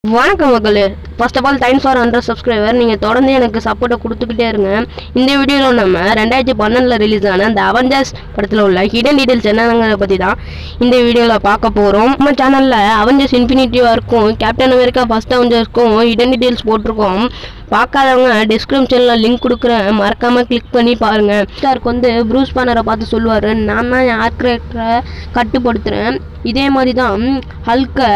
வணக்கம் மக்களே first of all thanks for hundred subscriber நீங்கள் தொடர்ந்து எனக்கு சப்போர்ட்டை கொடுத்துக்கிட்டே இருங்க இந்த வீடியோவில் நம்ம ரெண்டாயிரத்தி பன்னெண்டில் ரிலீஸ் ஆன இந்த அவெஞ்சர்ஸ் படத்தில் உள்ள ஹிடன் டீடைல்ஸ் என்னங்கிறத பற்றி தான் இந்த வீடியோவில் பார்க்க போகிறோம் நம்ம சேனலில் அவெஞ்சர்ஸ் இன்ஃபினிட்டி வார்க்கும் கேப்டன் அமெரிக்கா ஃபர்ஸ்ட் அவெஞ்சர்ஸ்க்கும் ஹிடன் டீடைல்ஸ் போட்டிருக்கோம் பார்க்காதவங்க டிஸ்கிரிப்ஷனில் லிங்க் கொடுக்குறேன் மறக்காமல் கிளிக் பண்ணி பாருங்கள் ஸ்டாருக்கு வந்து ப்ரூஸ் பேனரை பார்த்து சொல்லுவார் நான் தான் என் ஆர்ட் கேரக்டரை கட்டுப்படுத்துகிறேன் இதே மாதிரி தான் ஹல்கை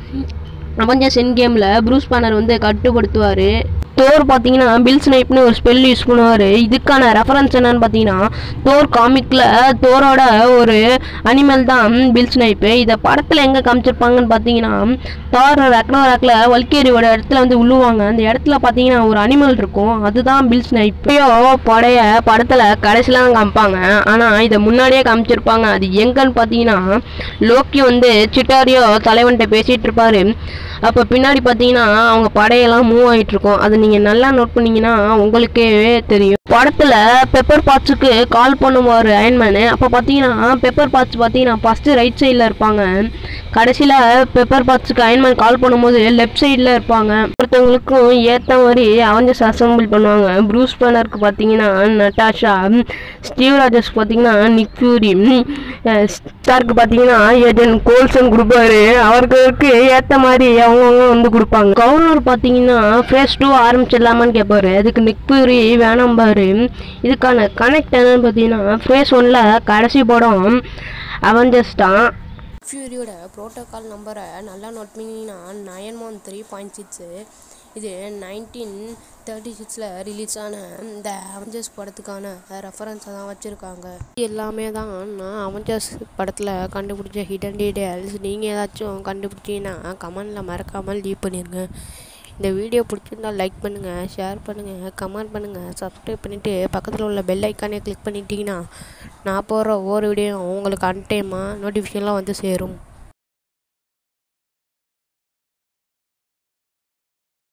அவெஞ்சர்ஸ் என் கேமில் ப்ரூஸ் பேனர் வந்து கட்டுப்படுத்துவார் தோர் பார்த்தீங்கன்னா பில் ஸ்னைப்னு ஒரு ஸ்பெல் யூஸ் பண்ணுவார் இதுக்கான ரெஃபரன்ஸ் என்னன்னு பார்த்தீங்கன்னா தோர் காமிக்கில் தோரோட ஒரு அனிமல் தான் பில் ஸ்னைப்பு இதை படத்தில் எங்கே காமிச்சிருப்பாங்கன்னு பார்த்தீங்கன்னா தார் ரக்னோராக்கில் வல்கேரியோட இடத்துல வந்து உழுவாங்க அந்த இடத்துல பார்த்தீங்கன்னா ஒரு அனிமல் இருக்கும் அதுதான் பில் ஸ்னைப் ஐயோ படைய படத்தில் கடைசியில் தான் காமிப்பாங்க ஆனால் இதை முன்னாடியே காமிச்சிருப்பாங்க அது எங்கன்னு பார்த்தீங்கன்னா லோக்கி வந்து சிட்டாரியோ தலைவன்கிட்ட பேசிகிட்டு இருப்பாரு அப்போ பின்னாடி பார்த்தீங்கன்னா அவங்க படையெல்லாம் மூவ் ஆகிட்டு இருக்கும் அதை நீங்கள் நல்லா நோட் பண்ணீங்கன்னா உங்களுக்கே தெரியும் படத்தில் பெப்பர் பாட்ஸுக்கு கால் பண்ணுவார் அயன்மேனு அப்போ பார்த்தீங்கன்னா பெப்பர் பாட்ஸ் பார்த்தீங்கன்னா ஃபஸ்ட்டு ரைட் சைடில் இருப்பாங்க கடைசியில் பெப்பர் பாட்ஸுக்கு அயன்மேன் கால் பண்ணும்போது லெஃப்ட் சைடில் இருப்பாங்க ஒருத்தவங்களுக்கும் ஏற்ற மாதிரி அவஞ்சஸ் அசம்பிள் பண்ணுவாங்க ப்ரூஸ் பேனருக்கு பார்த்தீங்கன்னா நட்டாஷா ஸ்டீவ் ராஜஸ்க்கு பார்த்தீங்கன்னா நிக் ஃபியூரி ஸ்டார்க்கு பார்த்தீங்கன்னா ஏஜென்ட் கோல்சன் கொடுப்பாரு அவருக்கு ஏற்ற மாதிரி அவங்கவுங்க வந்து கொடுப்பாங்க கவுனர் பார்த்தீங்கன்னா ஃபேஸ் டூ ஆரம்பிச்சிடலாமான்னு கேட்பாரு அதுக்கு நிக் ஃபியூரி வேணாம் பாரு இதுக்கான கனெக்ட் என்னன்னு பார்த்தீங்கன்னா ஃபேஸ் ஒன்ல கடைசி படம் அவெஞ்சர்ஸ் தான் ஃபியூரியோட ப்ரோட்டோகால் நம்பரை நல்லா நோட் பண்ணிங்கன்னா nine one three point six இது நைன்டீன் தேர்ட்டி சிக்ஸில் ரிலீஸ் ஆன இந்த அவெஞ்சர்ஸ் படத்துக்கான ரெஃபரன்ஸை தான் வச்சுருக்காங்க எல்லாமே தான் நான் அவெஞ்சர்ஸ் படத்தில் கண்டுபிடிச்ச ஹிடன் டீடைல்ஸ் நீங்கள் ஏதாச்சும் கண்டுபிடிச்சீங்கன்னா கமெண்டில் மறக்காமல் லீவ் பண்ணிடுங்க இந்த வீடியோ பிடிச்சிருந்தா லைக் பண்ணுங்கள் ஷேர் பண்ணுங்கள் கமெண்ட் பண்ணுங்கள் சப்ஸ்கிரைப் பண்ணிவிட்டு பக்கத்தில் உள்ள பெல் ஐக்கானே கிளிக் பண்ணிட்டீங்கன்னா நான் போடுற ஒவ்வொரு வீடியோ உங்களுக்கு அன்டைமாக நோட்டிஃபிகேஷன்லாம் வந்து சேரும்